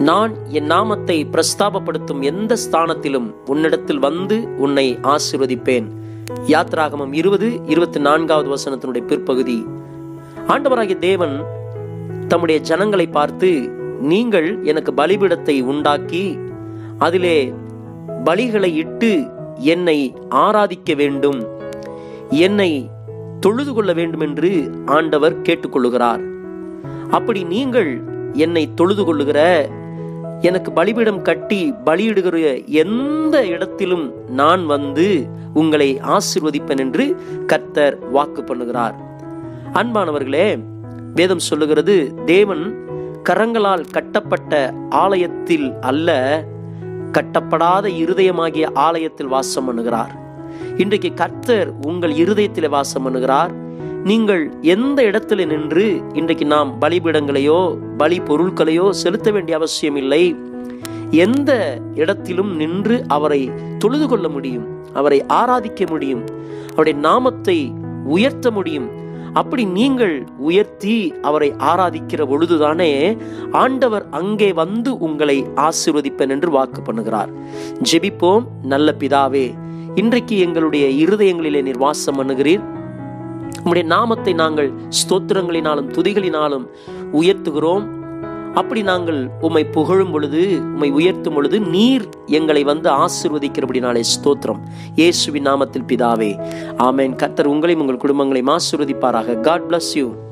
நான் என் நாமத்தை பிரஸ்தாபப்படுத்தும் எந்த ஸ்தானத்திலும் உன்னிடத்தில் வந்து உன்னை ஆசிர்வதிப்பேன் யாத்ராகமம் இருபது இருபத்தி நான்காவது வசனத்தினுடைய பிற்பகுதி ஆண்டவராகிய தேவன் தம்முடைய ஜனங்களை பார்த்து நீங்கள் எனக்கு பலிபீடத்தை உண்டாக்கி அதிலே பலிகளை இட்டு என்னை ஆராதிக்க வேண்டும் என்னை தொழுது கொள்ள வேண்டும் என்று ஆண்டவர் கேட்டுக்கொள்ளுகிறார் அப்படி நீங்கள் என்னை தொழுது கொள்ளுகிற எனக்கு பலிபீடம் கட்டி பலியிடுகிற எந்த இடத்திலும் நான் வந்து உங்களை ஆசிர்வதிப்பேன் என்று கர்த்தர் வாக்கு பண்ணுகிறார் அன்பானவர்களே வேதம் சொல்லுகிறது தேவன் கரங்களால் கட்டப்பட்ட ஆலயத்தில் அல்ல கட்டப்படாத இருதயமாகிய ஆலயத்தில் வாசம் பண்ணுகிறார் இன்றைக்கு கர்த்தர் உங்கள் இருதயத்தில் வாசம் பண்ணுகிறார் நீங்கள் எந்த இடத்துல நின்று இன்றைக்கு நாம் பலிபீடங்களையோ பலி பொருட்களையோ செலுத்த வேண்டிய அவசியம் இல்லை எந்த இடத்திலும் நின்று அவரை தொழுது கொள்ள முடியும் அவரை ஆராதிக்க முடியும் அவருடைய நாமத்தை உயர்த்த முடியும் அப்படி நீங்கள் உயர்த்தி அவரை ஆராதிக்கிற பொழுதுதானே ஆண்டவர் அங்கே வந்து உங்களை ஆசிர்வதிப்பேன் என்று வாக்கு பண்ணுகிறார் ஜெபிப்போம் நல்ல பிதாவே இன்றைக்கு எங்களுடைய இருதயங்களிலே நீர் வாசம் பண்ணுகிறீர் உம்முடைய நாமத்தை நாங்கள் ஸ்தோத்திரங்களினாலும் துதிகளினாலும் உயர்த்துகிறோம் அப்படி நாங்கள் உம்மை புகழும் பொழுது உம்மை உயர்த்தும் பொழுது நீர் எங்களை வந்து ஆசிர்வதிக்கிறபடினாலே ஸ்தோத்திரம் இயேசுவின் நாமத்தில் பிதாவே ஆமேன் கர்த்தர் உங்களையும் உங்கள் குடும்பங்களையும் ஆசிர்வதிப்பாராக காட் bless யூ